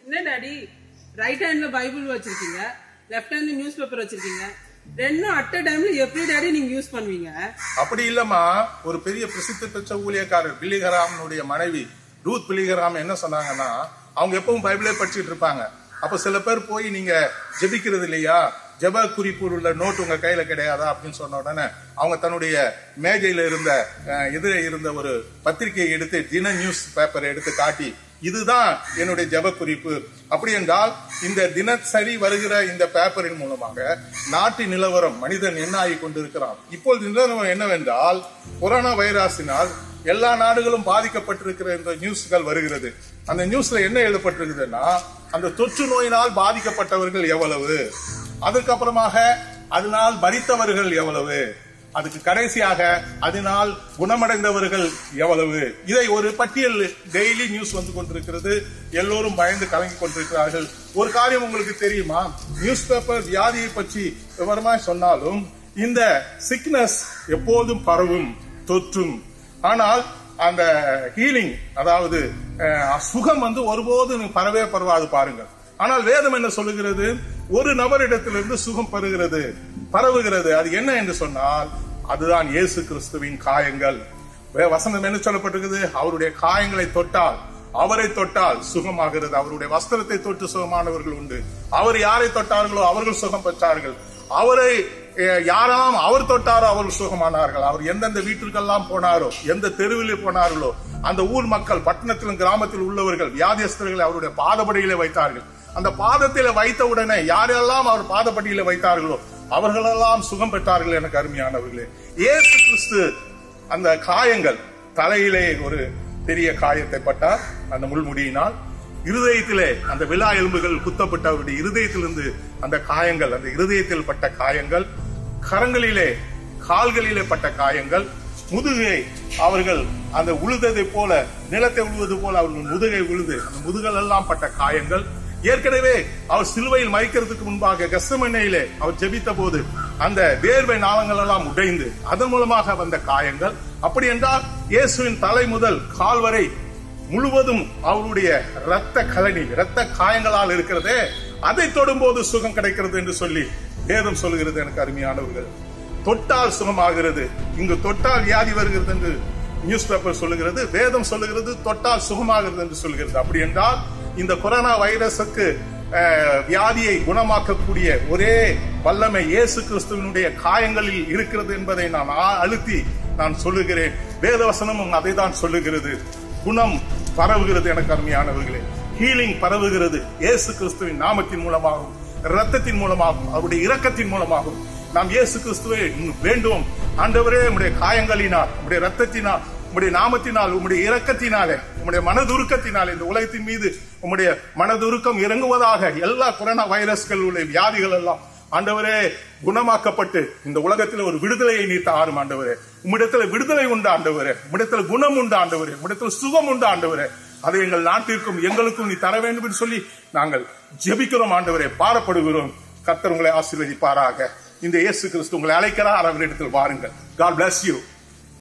என்ன daddy right ஹேண்ட்ல Bible வச்சிருக்கீங்க லெஃப்ட் ஹேண்ட்ல நியூஸ் பேப்பர் வச்சிருக்கீங்க ரெண்டும் அட் அ டைம்ல எப்படி டாடி நீங்க யூஸ் பண்ணுவீங்க அப்படி இல்லம்மா ஒரு பெரிய பிரசித்தி பெற்ற ஊழியக்காரர் பில்லிகராமனுடைய மனைவி ரூத் பில்லிகராம் என்ன சொன்னாங்கன்னா அவங்க எப்பவும் பைபிளே படிச்சுட்டு இருப்பாங்க அப்ப சில பேர் போய் நீங்க ஜெபிக்கிறது இல்லையா ஜெப குறிப்பு உள்ள நோட் உங்க கையில கிடையாதா அப்படின்னு சொன்ன உடனே அவங்க தன்னுடைய மேஜையில இருந்த அஹ், எதிரே இருந்த ஒரு பத்திரிகையை எடுத்து தின நியூஸ் பேப்பரை எடுத்து காட்டி இதுதான் என்னுடைய ஜெப குறிப்பு அப்படி என்றால் இந்த தினசரி வருகிற இந்த பேப்பரின் மூலமாக நாட்டு நிலவரம் மனிதன் என்ன ஆகி கொண்டிருக்கிறான் இப்பொழுது நிலவரம் என்னவென்றால் கொரோனா வைரஸினால் எல்லா நாடுகளும் பாதிக்கப்பட்டிருக்கிற இந்த நியூஸ்கள் வருகிறது அந்த நியூஸ்ல என்ன எழுதப்பட்டிருக்குதுன்னா அந்த தொற்று நோயினால் பாதிக்கப்பட்டவர்கள் எவ்வளவு அதுக்கப்புறமாக அதனால் மரித்தவர்கள் எவ்வளவு அதுக்கு கடைசியாக அதனால் குணமடைந்தவர்கள் எவ்வளவு இதை ஒரு பட்டியல் டெய்லி நியூஸ் வந்து கொண்டிருக்கிறது எல்லோரும் பயந்து கலங்கி கொண்டிருக்கிறார்கள் ஒரு காரியம் உங்களுக்கு தெரியுமா நியூஸ் பேப்பர் வியாதியை பற்றி விவரமாய் சொன்னாலும் இந்த சிக்னஸ் எப்போதும் பரவும் தொற்றும் ஆனால் அந்த ஹீலிங் அதாவது அஹ், சுகம் வந்து ஒருபோதும் பரவே பரவாது பாருங்கள் ஆனால் வேதம் என்ன சொல்லுகிறது ஒரு நபரிடத்திலிருந்து சுகம் பெறுகிறது பரவுகிறது அது என்ன என்று சொன்னால் அதுதான் இயேசு கிறிஸ்துவின் காயங்கள் வே- வசனம் என்ன சொல்லப்பட்டிருக்குது அவருடைய காயங்களை தொட்டால் அவரை தொட்டால் சுகமாகிறது அவருடைய வஸ்திரத்தை தொட்டு சுகமானவர்கள் உண்டு அவர் யாரை தொட்டார்களோ அவர்கள் சுகம் பெற்றார்கள் அவரை அஹ், யாரெல்லாம் அவர் தொட்டாரோ அவர்கள் சுகமானார்கள் அவர் எந்தெந்த வீட்டிற்கெல்லாம் போனாரோ எந்த தெருவிலே போனார்களோ அந்த ஊர் மக்கள் பட்டணத்திலும் கிராமத்தில் உள்ளவர்கள் வியாதியஸ்தர்களை அவருடைய பாதபடியிலே வைத்தார்கள் அந்த பாதத்தில வைத்த உடனே யாரெல்லாம் அவர் பாதப்படியில வைத்தார்களோ அவர்களெல்லாம் சுகம் பெற்றார்கள் எனக்கு அருமையானவர்களே இயேசு கிறிஸ்து அந்த காயங்கள் தலையிலே ஒரு பெரிய காயத்தை பட்டார் அந்த முள்முடியினால் இருதயத்திலே அந்த விழா எலும்புகள் குத்தப்பட்ட அவருடைய இருதயத்திலிருந்து அந்த காயங்கள் அந்த இருதயத்தில் பட்ட காயங்கள் கரங்களிலே கால்களிலே பட்ட காயங்கள் முதுகை அவர்கள் அந்த உழுததை போல நிலத்தை உழுவது போல அவர்கள் முதுகை உழுது அந்த முதுகல் எல்லாம் பட்ட காயங்கள் ஏற்கனவே அவர் சிலுவையில் மறிக்கிறதுக்கு முன்பாக கெஸ்தமனையிலே அவர் ஜெபித்த போது அந்த வேர்வை நாளங்கள் எல்லாம் உடைந்து அதன் மூலமாக வந்த காயங்கள் அப்படி என்றால் இயேசுவின் தலை முதல் கால் வரை முழுவதும் அவருடைய இரத்த கலனி இரத்த காயங்களால் இருக்கிறதே அதை தொடும்போது சுகம் கிடைக்கிறது என்று சொல்லி வேதம் சொல்லுகிறது எனக்கு அருமையானவர்கள் தொட்டால் சுகமாகிறது இங்கு தொட்டால் வியாதி வருகிறது என்று நியூஸ் பேப்பர் சொல்லுகிறது வேதம் சொல்லுகிறது தொட்டால் சுகமாகிறது என்று சொல்லுகிறது அப்படி என்றால் இந்த கொரோனா வைரஸுக்கு அஹ், வியாதியை குணமாக்கக்கூடிய ஒரே வல்லமை இயேசு கிறிஸ்துவனுடைய காயங்களில் இருக்கிறது என்பதை நான் ஆ- அழுத்தி நான் சொல்லுகிறேன் வேதவசனமும் அதை தான் சொல்லுகிறது குணம் பரவுகிறது எனக்கு அருமையானவர்களே ஹீலிங் பரவுகிறது இயேசு கிறிஸ்துவின் நாமத்தின் மூலமாகவும் இரத்தத்தின் மூலமாகவும் அவருடைய இரக்கத்தின் மூலமாகவும் நாம் இயேசு கிறிஸ்துவை வேண்டும் ஆண்டவரே உம்முடைய காயங்களினால் உம்முடைய ரத்தத்தினால் உம்முடைய நாமத்தினால் உம்முடைய இரக்கத்தினாலே உம்முடைய மனதுருக்கத்தினாலே இந்த உலகத்தின் மீது உம்முடைய மனதுருக்கம் இறங்குவதாக எல்லா கொரோனா வைரஸ்கள் உள்ள வியாதிகள் எல்லாம் ஆண்டவரே குணமாக்கப்பட்டு இந்த உலகத்தில் ஒரு விடுதலையை நீ தாரும் ஆண்டவரே உம்மிடத்துல விடுதலை உண்டு ஆண்டவரே உம்மிடத்துல குணம் உண்டு ஆண்டவரே உம்மிடத்துல சுகம் உண்டு ஆண்டவரே அதை எங்கள் நாட்டிற்கும் எங்களுக்கும் நீ தர வேண்டும் என்று சொல்லி நாங்கள் ஜெபிக்கிறோம் ஆண்டவரே பாரப்படுகிறோம் கர்த்தர் உங்களை ஆசீர்வதிப்பாராக இந்த இயேசு கிறிஸ்து உங்களை அழைக்கிறார் அவரிடத்தில் வாருங்கள் காட் bless you